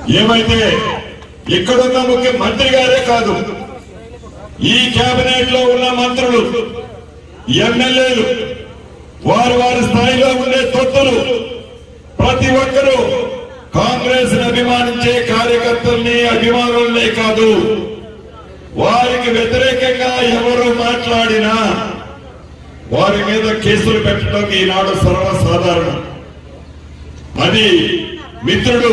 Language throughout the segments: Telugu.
ఏమైతే ఇక్కడున్న ముఖ్యమంత్రి గారే కాదు ఈ కేబినెట్ లో ఉన్న మంత్రులు ఎమ్మెల్యేలు వారి వారి స్థాయిలో ఉండే తొత్తులు ప్రతి ఒక్కరూ కాంగ్రెస్ అభిమానించే కార్యకర్తల్ని అభిమానులనే కాదు వారికి వ్యతిరేకంగా ఎవరు మాట్లాడినా వారి మీద కేసులు పెట్టడం ఈనాడు సర్వసాధారణం అది మిత్రుడు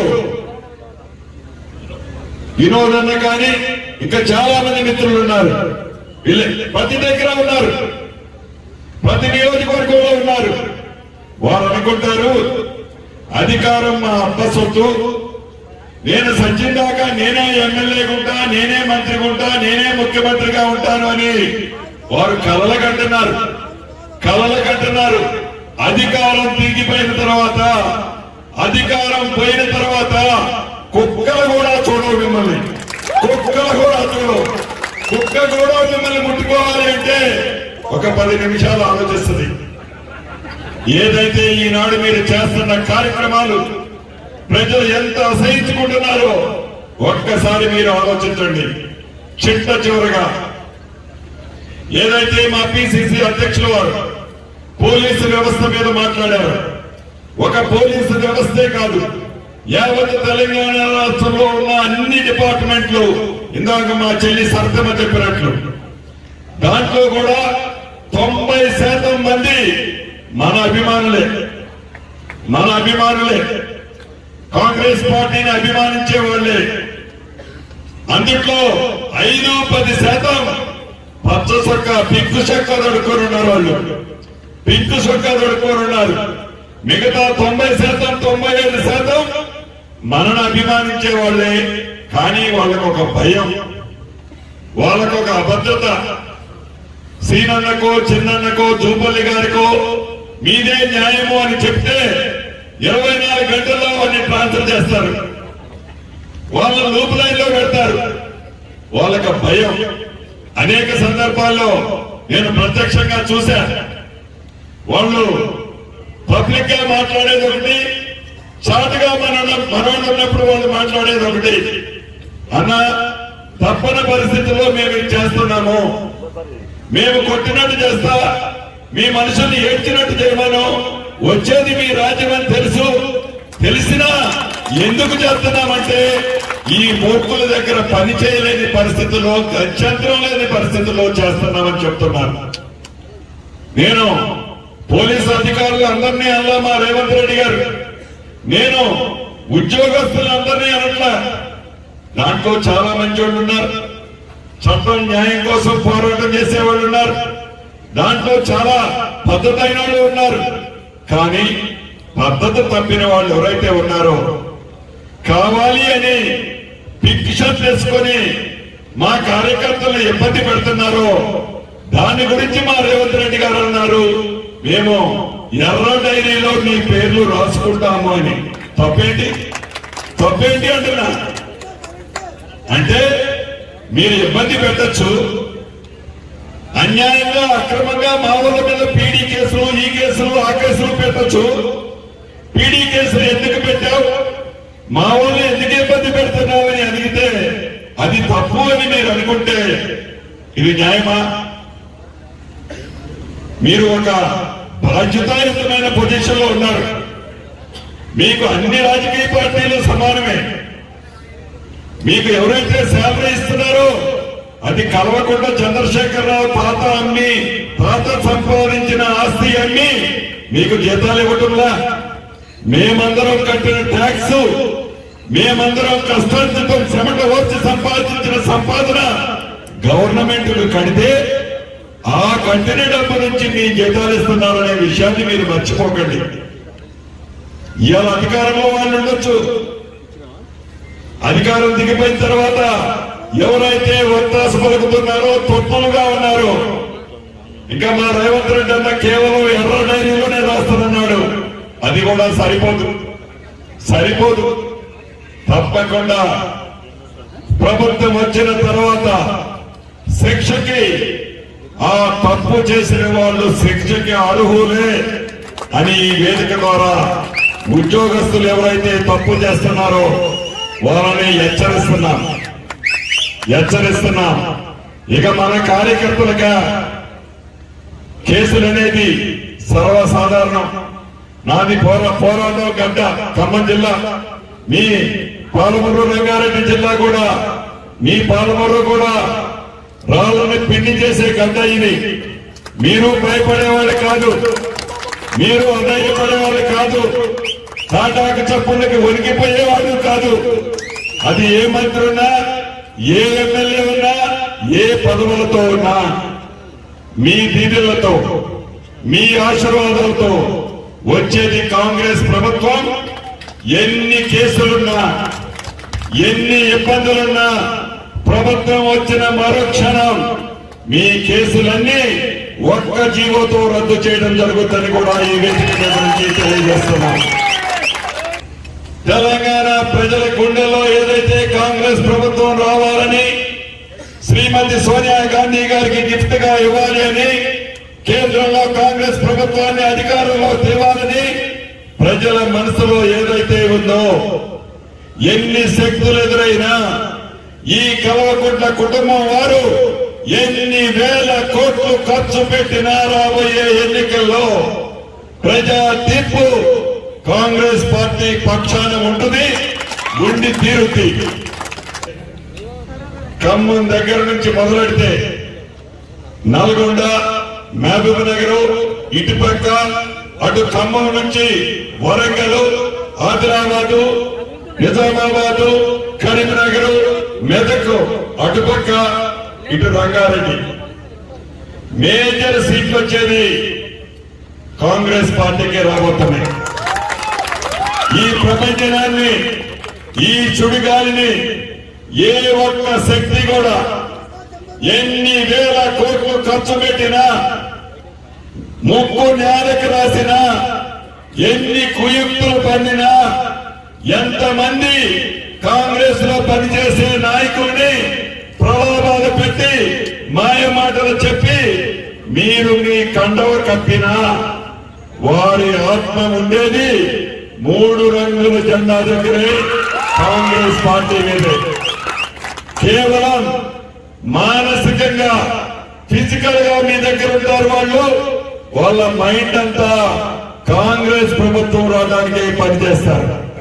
వినోద్ అన్న కానీ ఇంకా చాలా మంది మిత్రులు ఉన్నారు వీళ్ళే ప్రతి దగ్గర ఉన్నారు ప్రతి నియోజకవర్గంలో ఉన్నారు వారు అనుకుంటారు అధికారం మా అబ్బ సొత్తు నేను సచ్చిందాకా నేనే ఎమ్మెల్యే ఉంటా నేనే మంత్రి ఉంటా నేనే ముఖ్యమంత్రిగా ఉంటాను అని వారు కలలు కంటున్నారు కలలు కంటున్నారు అధికారం తిరిగిపోయిన తర్వాత అధికారం పోయిన తర్వాత కుక్కలు కూడా చూడవు మిమ్మల్ని కుక్కలు కూడా చూడవు కుక్క కూడా మిమ్మల్ని ముట్టుకోవాలి అంటే ఒక పది నిమిషాలు ఆలోచిస్తుంది ఏదైతే ఈనాడు మీరు చేస్తున్న కార్యక్రమాలు ప్రజలు ఎంత అసహించుకుంటున్నారో ఒక్కసారి మీరు ఆలోచించండి చిట్ట చివరగా ఏదైతే మా పిసిసి అధ్యక్షులు వారు పోలీసు వ్యవస్థ మీద మాట్లాడారు ఒక పోలీసు వ్యవస్థే కాదు యావత్ తెలంగాణ రాష్ట్రంలో ఉన్న అన్ని డిపార్ట్మెంట్లు ఇందాక మా చెల్లి సర్తమ చెప్పినట్లు దాంట్లో కూడా తొంభై శాతం మంది మన అభిమానులే మన అభిమానులే కాంగ్రెస్ పార్టీని అభిమానించే వాళ్ళే అందుట్లో ఐదు పది శాతం పచ్చ సొక్క పింకు చొక్క దొడుకొని ఉన్నారు వాళ్ళు పింకు చొక్క దొడుకొని ఉన్నారు మిగతా తొంభై శాతం తొంభై ఐదు శాతం మనను అభిమానించే వాళ్ళే కానీ వాళ్ళకు ఒక భయం వాళ్ళకు ఒక అభద్రత సీనన్నకో చిన్నన్నకో జూపల్లి గారికో మీదే న్యాయము అని చెప్తే ఇరవై నాలుగు గంటల్లో వాడిని ట్రాన్స్ఫర్ చేస్తారు వాళ్ళ లూప్ లైన్ లో పెడతారు వాళ్ళకి భయం అనేక సందర్భాల్లో నేను ప్రత్యక్షంగా చూశా వాళ్ళు పబ్లిక్ గా మాట్లాడేది ఒకటి చాటుగా మన మనోళ్ళు ఉన్నప్పుడు వాళ్ళు మాట్లాడేది ఒకటి అన్న తప్పని పరిస్థితుల్లో మేము ఇది చేస్తున్నాము మేము కొట్టినట్టు చేస్తా మీ మనుషుల్ని ఏడ్చినట్టు చేయమను వచ్చేది మీ రాజ్యం అని తెలుసు తెలిసినా ఎందుకు చేస్తున్నామంటే ఈ మూర్ఖుల దగ్గర పని చేయలేని పరిస్థితుల్లో గత్యంతరం లేని పరిస్థితుల్లో చేస్తున్నామని చెప్తున్నారు నేను పోలీసు అధికారులు అందరినీ అల్లా మా రేవంత్ రెడ్డి గారు నేను ఉద్యోగస్తులందరినీ అనట్లా దాంట్లో చాలా మంచి వాళ్ళు ఉన్నారు చట్టం న్యాయం కోసం పోరాటం చేసే వాళ్ళు ఉన్నారు దాంట్లో చాలా పద్ధతైన వాళ్ళు ఉన్నారు కానీ పద్ధతి తప్పిన వాళ్ళు ఎవరైతే ఉన్నారో కావాలి అని పిక్ షర్ట్ వేసుకొని మా కార్యకర్తలు ఇబ్బంది పెడుతున్నారో దాని గురించి మా రేవంత్ రెడ్డి గారు అన్నారు మేము ఎర్ర డైరీలో మీ పేర్లు రాసుకుంటాము అని తప్పేంటి తప్పేంటి అంటున్నా అంటే మీరు ఇబ్బంది పెట్టచ్చు అన్యాయంగా అక్రమంగా మామూలు మీద పీడీ కేసులు ఈ కేసులు ఆ కేసులు పెట్టచ్చు పీడీ కేసులు ఎందుకు పెట్టావు మా వాళ్ళు ఎందుకు ఇబ్బంది పెడుతున్నావు అని అడిగితే అది తప్పు అని మీరు అనుకుంటే ఇది న్యాయమా మీరు ఒక బాధ్యతాయుతమైన పొజిషన్ లో ఉన్నారు మీకు అన్ని రాజకీయ పార్టీలు సమానమే మీకు ఎవరైతే శాలరీ ఇస్తున్నారో అది కలవకుండా చంద్రశేఖర్ రావు తాత అమ్మి తాత సంపాదించిన ఆస్తి అమ్మి మీకు జీతాలు ఇవ్వటంలా మేమందరం కట్టిన ట్యాక్స్ మేమందరం కష్టార్జితం చెమట వచ్చి సంపాదించిన సంపాదన గవర్నమెంట్ కడితే ఆ కట్టిన డబ్బు నుంచి మీ జీతాలు ఇస్తున్నారనే విషయాన్ని మీరు మర్చిపోకండి ఇవాళ అధికారంలో వాళ్ళు ఉండొచ్చు అధికారం దిగిపోయిన తర్వాత ఎవరైతే ఒత్తాస పలుకుతున్నారో తొత్తులుగా ఉన్నారో ఇంకా మా రేవంత్ రెడ్డి అన్న కేవలం ఎర్ర డైరీలోనే రాస్తానన్నాడు అది కూడా సరిపోదు సరిపోదు తప్పకుండా ప్రభుత్వం వచ్చిన తర్వాత శిక్షకి ఆ తప్పు చేసిన వాళ్ళు శిక్షకి అర్హులే అని ఈ వేదిక ద్వారా ఉద్యోగస్తులు ఎవరైతే తప్పు చేస్తున్నారో వాళ్ళని హెచ్చరిస్తున్నాం హెచ్చరిస్తున్నాం ఇక మన కార్యకర్తలుగా కేసులు అనేది సర్వసాధారణం నాది పోరా పోరాటం గడ్డ ఖమ్మం జిల్లా మీ పాలమూరు రంగారెడ్డి జిల్లా కూడా మీ పాలమూరు కూడా రాళ్ళని పిండి చేసే గడ్డ ఇది మీరు భయపడేవాళ్ళు కాదు మీరు అధైర్యపడేవాళ్ళు కాదు తాటాకు చప్పుళ్ళకి వణికిపోయేవాళ్ళు కాదు అది ఏ మంత్రి ఉన్నా ఏ ఎమ్మెల్యే ఉన్నా ఏ పదవులతో ఉన్నా మీ దీదులతో మీ ఆశీర్వాదాలతో వచ్చేది కాంగ్రెస్ ప్రభుత్వం ఎన్ని కేసులున్నా ఎన్ని ఇబ్బందులున్నా ప్రభుత్వం వచ్చిన మరో క్షణం మీ కేసులన్నీ ఒక్క జీవోతో రద్దు చేయడం జరుగుతుందని కూడా ఈ వేదిక మీద నుంచి తెలియజేస్తున్నాం తెలంగాణ ప్రజల గుండెల్లో ఏదైతే కాంగ్రెస్ ప్రభుత్వం రావాలని శ్రీమతి సోనియా గాంధీ గారికి గిఫ్ట్ గా ఇవ్వాలి అని కేంద్రంలో కాంగ్రెస్ ప్రభుత్వాన్ని అధికారంలో తేవాలని ప్రజల మనసులో ఏదైతే ఉందో ఎన్ని శక్తులు ఎదురైనా ఈ కల్వకుంట్ల కుటుంబం వారు ఎన్ని వేల కోట్లు ఖర్చు పెట్టినా రాబోయే ఎన్నికల్లో ప్రజా తీర్పు కాంగ్రెస్ పార్టీ పక్షాన ఉంటుంది ఉండి తీరుద్ది ఖమ్మం దగ్గర నుంచి మొదలెడితే నల్గొండ మహబూబ్ నగర్ ఇటుపక్క అటు ఖమ్మం నుంచి వరంగల్ ఆదిలాబాదు నిజామాబాదు కరీంనగర్ మెదక్ అటుపక్క ఇటు రంగారెడ్డి మేజర్ సీట్లు వచ్చేది కాంగ్రెస్ పార్టీకి రాబోతున్నాయి ఈ ప్రపంచనాన్ని ఈ చుడిగాలిని ఏ ఒక్క శక్తి కూడా ఎన్ని వేల కోట్లు ఖర్చు పెట్టినా ముక్కు నేలకు రాసినా ఎన్ని కుయుక్తులు పన్నినా ఎంతమంది కాంగ్రెస్ లో పనిచేసే నాయకుల్ని ప్రలోభాలు పెట్టి మాయ మాటలు చెప్పి మీరు మీ కండవ కప్పినా వారి ఆత్మ ఉండేది మూడు రంగుల జెండా దగ్గరే కాంగ్రెస్ పార్టీ మీదే కేవలం మానసికంగా ఫిజికల్ గా మీ దగ్గర ఉంటారు వాళ్ళు వాళ్ళ మైండ్ అంతా కాంగ్రెస్ ప్రభుత్వం రావడానికి పనిచేస్తారు